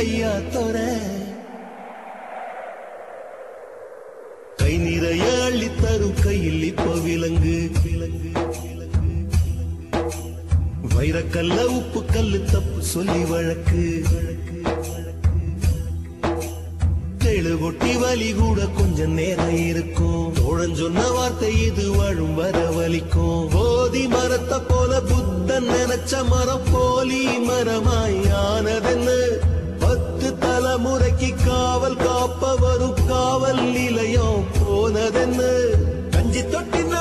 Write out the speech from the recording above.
ஐயா தோற கை நிறைய அள்ளி தரும் கையில் இப்ப விலங்கு விலங்கு வைரக்கல்ல உப்பு கல்லு தப்பு சொல்லி வழக்கு தேழு கொட்டி வலி கூட கொஞ்சம் நேரம் இருக்கும் தோழன் சொன்ன வார்த்தை இது வாழும் வர வலிக்கும் போதி மரத்தை போல புத்தன் நினைச்ச மரம் போலி மரமாய் ஆனதென்னு பத்து தலைமுறைக்கு காவல் காப்பவரும் காவல் நிலையம் போனதென்னு கஞ்சி தொட்டி